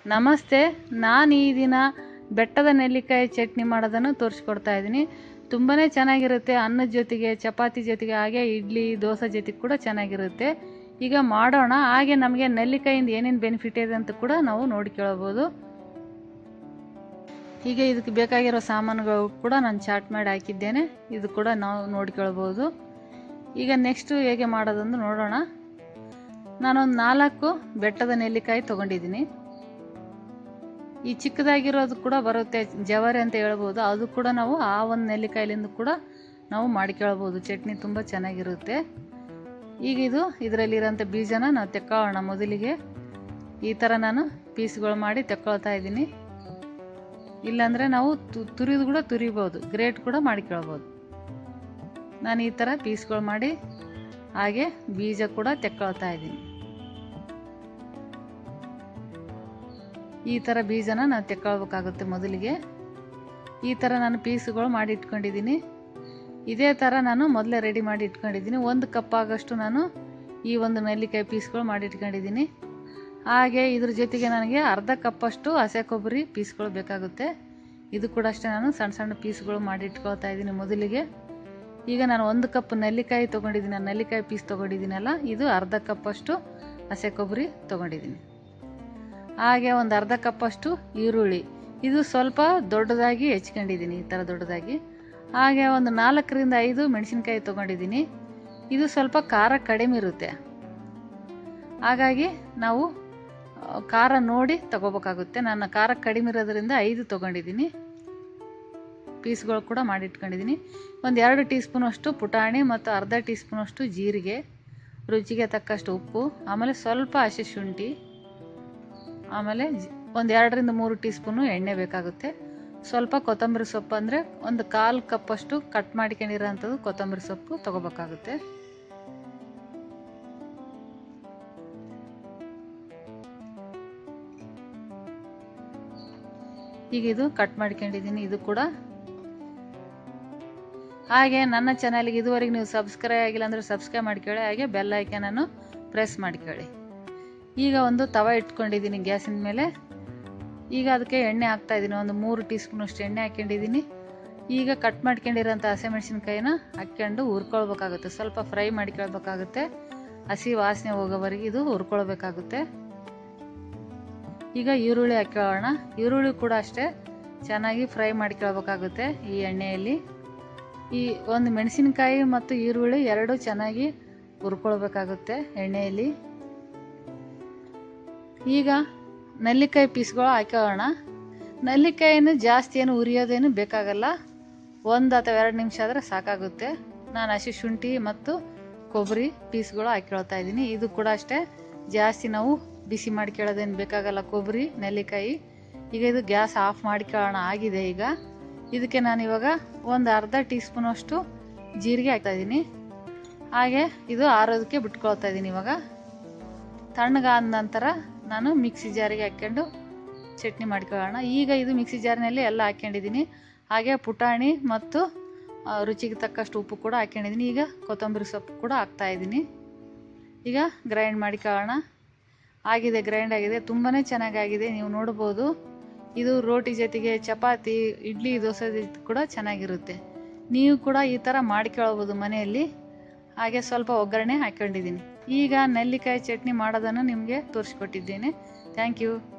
ನಮಸ್ತೆ ನಾನು ಈ ದಿನ ಬೆಟ್ಟದ ನೆಲ್ಲಿಕಾಯಿ ಚಟ್ನಿ ಮಾಡೋದನ್ನು ತೋರಿಸ್ಕೊಡ್ತಾ ಇದ್ದೀನಿ ತುಂಬಾ ಚೆನ್ನಾಗಿರುತ್ತೆ ಅನ್ನದ ಜೊತೆಗೆ ಚಪಾತಿ ಜೊತೆಗೆ ಹಾಗೆ ಇಡ್ಲಿ ದೋಸೆ ಜೊತೆಗೆ ಕೂಡ ಚೆನ್ನಾಗಿರುತ್ತೆ ಈಗ ಮಾಡೋಣ ಹಾಗೆ ನಮಗೆ ನೆಲ್ಲಿಕಾಯಿಂದ ಏನೇನು ಬೆನಿಫಿಟ್ ಇದೆ ಅಂತ ಕೂಡ ನಾವು ನೋಡ್ಕೊಳ್ಬೋದು ಈಗ ಇದಕ್ಕೆ ಬೇಕಾಗಿರೋ ಸಾಮಾನುಗಳು ಕೂಡ ನಾನು ಚಾಟ್ ಮಾಡಿ ಹಾಕಿದ್ದೇನೆ ಇದು ಕೂಡ ನಾವು ನೋಡ್ಕೊಳ್ಬೋದು ಈಗ ನೆಕ್ಸ್ಟು ಹೇಗೆ ಮಾಡೋದಂದು ನೋಡೋಣ ನಾನೊಂದು ನಾಲ್ಕು ಬೆಟ್ಟದ ನೆಲ್ಲಿಕಾಯಿ ತೊಗೊಂಡಿದ್ದೀನಿ ಈ ಚಿಕ್ಕದಾಗಿರೋದು ಕೂಡ ಬರುತ್ತೆ ಜವಾರಿ ಅಂತ ಹೇಳ್ಬೋದು ಅದು ಕೂಡ ನಾವು ಆ ಒಂದು ನೆಲ್ಲಿಕಾಯಿಲಿಂದ ಕೂಡ ನಾವು ಮಾಡ್ಕೊಳ್ಬೋದು ಚಟ್ನಿ ತುಂಬ ಚೆನ್ನಾಗಿರುತ್ತೆ ಈಗ ಇದು ಇದರಲ್ಲಿರೋಂಥ ಬೀಜನ ನಾವು ತೆಕ್ಕೊಳ್ಳೋಣ ಮೊದಲಿಗೆ ಈ ಥರ ನಾನು ಪೀಸ್ಗಳು ಮಾಡಿ ತೆಕ್ಕೊಳ್ತಾ ಇದ್ದೀನಿ ಇಲ್ಲಾಂದರೆ ನಾವು ತುರಿದು ಕೂಡ ತುರಿಬೋದು ಗ್ರೇಟ್ ಕೂಡ ಮಾಡ್ಕೊಳ್ಬೋದು ನಾನು ಈ ಥರ ಪೀಸ್ಗಳು ಮಾಡಿ ಹಾಗೆ ಬೀಜ ಕೂಡ ತೆಕ್ಕೊಳ್ತಾ ಇದ್ದೀನಿ ಈ ಥರ ಬೀಜನ ನಾನು ತೆಕ್ಕೊಳ್ಬೇಕಾಗುತ್ತೆ ಮೊದಲಿಗೆ ಈ ಥರ ನಾನು ಪೀಸ್ಗಳು ಮಾಡಿ ಇಟ್ಕೊಂಡಿದ್ದೀನಿ ಇದೇ ಥರ ನಾನು ಮೊದಲೇ ರೆಡಿ ಮಾಡಿ ಇಟ್ಕೊಂಡಿದ್ದೀನಿ ಒಂದು ಕಪ್ ಆಗಷ್ಟು ನಾನು ಈ ಒಂದು ನೆಲ್ಲಿಕಾಯಿ ಪೀಸ್ಗಳು ಮಾಡಿ ಇಟ್ಕೊಂಡಿದ್ದೀನಿ ಹಾಗೆ ಇದ್ರ ಜೊತೆಗೆ ನನಗೆ ಅರ್ಧ ಕಪ್ಪಷ್ಟು ಹಸೆ ಕೊಬ್ಬರಿ ಪೀಸ್ಗಳು ಬೇಕಾಗುತ್ತೆ ಇದು ಕೂಡ ಅಷ್ಟೇ ನಾನು ಸಣ್ಣ ಸಣ್ಣ ಪೀಸ್ಗಳು ಮಾಡಿ ಇಟ್ಕೊಳ್ತಾ ಇದ್ದೀನಿ ಮೊದಲಿಗೆ ಈಗ ನಾನು ಒಂದು ಕಪ್ ನೆಲ್ಲಿಕಾಯಿ ತೊಗೊಂಡಿದ್ದೀನಿ ನೆಲ್ಲಿಕಾಯಿ ಪೀಸ್ ತೊಗೊಂಡಿದ್ದೀನಲ್ಲ ಇದು ಅರ್ಧ ಕಪ್ಪಷ್ಟು ಹಸೆ ಕೊಬ್ಬರಿ ತೊಗೊಂಡಿದ್ದೀನಿ ಹಾಗೆ ಒಂದು ಅರ್ಧ ಕಪ್ಪಷ್ಟು ಈರುಳ್ಳಿ ಇದು ಸ್ವಲ್ಪ ದೊಡ್ಡದಾಗಿ ಹೆಚ್ಕೊಂಡಿದ್ದೀನಿ ಈ ಥರ ದೊಡ್ಡದಾಗಿ ಹಾಗೆ ಒಂದು ನಾಲ್ಕರಿಂದ ಐದು ಮೆಣಸಿನ್ಕಾಯಿ ತೊಗೊಂಡಿದ್ದೀನಿ ಇದು ಸ್ವಲ್ಪ ಖಾರ ಕಡಿಮೆ ಇರುತ್ತೆ ಹಾಗಾಗಿ ನಾವು ಖಾರ ನೋಡಿ ತಗೋಬೇಕಾಗುತ್ತೆ ನನ್ನ ಖಾರ ಕಡಿಮೆ ಇರೋದ್ರಿಂದ ಐದು ತೊಗೊಂಡಿದ್ದೀನಿ ಪೀಸ್ಗಳು ಕೂಡ ಮಾಡಿಟ್ಕೊಂಡಿದ್ದೀನಿ ಒಂದು ಎರಡು ಟೀ ಸ್ಪೂನಷ್ಟು ಪುಟಾಣಿ ಮತ್ತು ಅರ್ಧ ಟೀ ಸ್ಪೂನಷ್ಟು ಜೀರಿಗೆ ರುಚಿಗೆ ತಕ್ಕಷ್ಟು ಉಪ್ಪು ಆಮೇಲೆ ಸ್ವಲ್ಪ ಹಸಿ ಶುಂಠಿ ಆಮೇಲೆ ಒಂದು ಎರಡರಿಂದ ಮೂರು ಟೀ ಸ್ಪೂನು ಎಣ್ಣೆ ಬೇಕಾಗುತ್ತೆ ಸ್ವಲ್ಪ ಕೊತ್ತಂಬರಿ ಸೊಪ್ಪು ಅಂದರೆ ಒಂದು ಕಾಲು ಕಪ್ಪಷ್ಟು ಕಟ್ ಮಾಡ್ಕೊಂಡಿರೋಂಥದ್ದು ಕೊತ್ತಂಬರಿ ಸೊಪ್ಪು ತೊಗೋಬೇಕಾಗುತ್ತೆ ಈಗ ಇದು ಕಟ್ ಮಾಡ್ಕೊಂಡಿದ್ದೀನಿ ಇದು ಕೂಡ ಹಾಗೆ ನನ್ನ ಚಾನಲ್ಗೆ ಇದುವರೆಗೆ ನೀವು ಸಬ್ಸ್ಕ್ರೈಬ್ ಆಗಿಲ್ಲ ಅಂದರೆ ಸಬ್ಸ್ಕ್ರೈಬ್ ಮಾಡ್ಕೊಳ್ಳಿ ಹಾಗೆ ಬೆಲ್ ಐಕನನ್ನು ಪ್ರೆಸ್ ಮಾಡ್ಕೊಳ್ಳಿ ಈಗ ಒಂದು ತವ ಇಟ್ಕೊಂಡಿದ್ದೀನಿ ಗ್ಯಾಸಿನ ಮೇಲೆ ಈಗ ಅದಕ್ಕೆ ಎಣ್ಣೆ ಹಾಕ್ತಾ ಇದ್ದೀನಿ ಒಂದು ಮೂರು ಟೀ ಸ್ಪೂನಷ್ಟು ಎಣ್ಣೆ ಹಾಕ್ಕೊಂಡಿದ್ದೀನಿ ಈಗ ಕಟ್ ಮಾಡ್ಕೊಂಡಿರೋಂಥ ಹಸಿಮೆಣಸಿನ್ಕಾಯಿನ ಹಾಕ್ಕೊಂಡು ಹುರ್ಕೊಳ್ಬೇಕಾಗುತ್ತೆ ಸ್ವಲ್ಪ ಫ್ರೈ ಮಾಡ್ಕೊಳ್ಬೇಕಾಗುತ್ತೆ ಹಸಿ ವಾಸನೆ ಹೋಗೋವರೆಗೆ ಇದು ಹುರ್ಕೊಳ್ಬೇಕಾಗುತ್ತೆ ಈಗ ಈರುಳ್ಳಿ ಹಾಕ್ಕೊಳ್ಳೋಣ ಈರುಳ್ಳಿ ಕೂಡ ಅಷ್ಟೇ ಚೆನ್ನಾಗಿ ಫ್ರೈ ಮಾಡ್ಕೊಳ್ಬೇಕಾಗುತ್ತೆ ಈ ಎಣ್ಣೆಯಲ್ಲಿ ಈ ಒಂದು ಮೆಣಸಿನಕಾಯಿ ಮತ್ತು ಈರುಳ್ಳಿ ಎರಡು ಚೆನ್ನಾಗಿ ಹುರ್ಕೊಳ್ಬೇಕಾಗುತ್ತೆ ಎಣ್ಣೆಯಲ್ಲಿ ಈಗ ನೆಲ್ಲಿಕಾಯಿ ಪೀಸ್ಗಳು ಹಾಕೋಣ ನೆಲ್ಲಿಕಾಯಿನ ಜಾಸ್ತಿ ಏನು ಉರಿಯೋದೇನು ಬೇಕಾಗಲ್ಲ ಒಂದು ಅಥವಾ ಎರಡು ನಿಮಿಷ ಆದರೆ ಸಾಕಾಗುತ್ತೆ ನಾನು ಹಸಿ ಶುಂಠಿ ಮತ್ತು ಕೊಬ್ಬರಿ ಪೀಸ್ಗಳು ಹಾಕ್ಕೊಳ್ತಾ ಇದ್ದೀನಿ ಇದು ಕೂಡ ಅಷ್ಟೇ ಜಾಸ್ತಿ ನಾವು ಬಿಸಿ ಮಾಡ್ಕೊಳ್ಳೋದೇನು ಬೇಕಾಗಲ್ಲ ಕೊಬ್ಬರಿ ನೆಲ್ಲಿಕಾಯಿ ಈಗ ಇದು ಗ್ಯಾಸ್ ಆಫ್ ಮಾಡ್ಕೊಳ್ಳೋಣ ಆಗಿದೆ ಈಗ ಇದಕ್ಕೆ ನಾನು ಇವಾಗ ಒಂದು ಅರ್ಧ ಟೀ ಸ್ಪೂನಷ್ಟು ಜೀರಿಗೆ ಹಾಕ್ತಾಯಿದ್ದೀನಿ ಹಾಗೆ ಇದು ಆರೋದಕ್ಕೆ ಬಿಟ್ಕೊಳ್ತಾ ಇದ್ದೀನಿ ಇವಾಗ ತಣ್ಣಗಾದ ನಂತರ ನಾನು ಮಿಕ್ಸಿ ಜಾರಿಗೆ ಹಾಕ್ಕೊಂಡು ಚಟ್ನಿ ಮಾಡ್ಕೊಳ್ಳೋಣ ಈಗ ಇದು ಮಿಕ್ಸಿ ಜಾರಿನಲ್ಲಿ ಎಲ್ಲ ಹಾಕ್ಕೊಂಡಿದ್ದೀನಿ ಹಾಗೆ ಪುಟಾಣಿ ಮತ್ತು ರುಚಿಗೆ ತಕ್ಕಷ್ಟು ಉಪ್ಪು ಕೂಡ ಹಾಕ್ಕೊಂಡಿದ್ದೀನಿ ಈಗ ಕೊತ್ತಂಬರಿ ಸೊಪ್ಪು ಕೂಡ ಹಾಕ್ತಾಯಿದ್ದೀನಿ ಈಗ ಗ್ರೈಂಡ್ ಮಾಡ್ಕೊಳ್ಳೋಣ ಆಗಿದೆ ಗ್ರೈಂಡ್ ಆಗಿದೆ ತುಂಬಾ ಚೆನ್ನಾಗಾಗಿದೆ ನೀವು ನೋಡ್ಬೋದು ಇದು ರೋಟಿ ಜೊತೆಗೆ ಚಪಾತಿ ಇಡ್ಲಿ ದೋಸೆ ಕೂಡ ಚೆನ್ನಾಗಿರುತ್ತೆ ನೀವು ಕೂಡ ಈ ಥರ ಮಾಡ್ಕೊಳ್ಬೋದು ಮನೆಯಲ್ಲಿ ಹಾಗೆ ಸ್ವಲ್ಪ ಒಗ್ಗರಣೆ ಹಾಕ್ಕೊಂಡಿದ್ದೀನಿ ಈಗ ನೆಲ್ಲಿಕಾಯಿ ಚಟ್ನಿ ಮಾಡೋದನ್ನು ನಿಮಗೆ ತೋರಿಸ್ಕೊಟ್ಟಿದ್ದೇನೆ ಥ್ಯಾಂಕ್ ಯು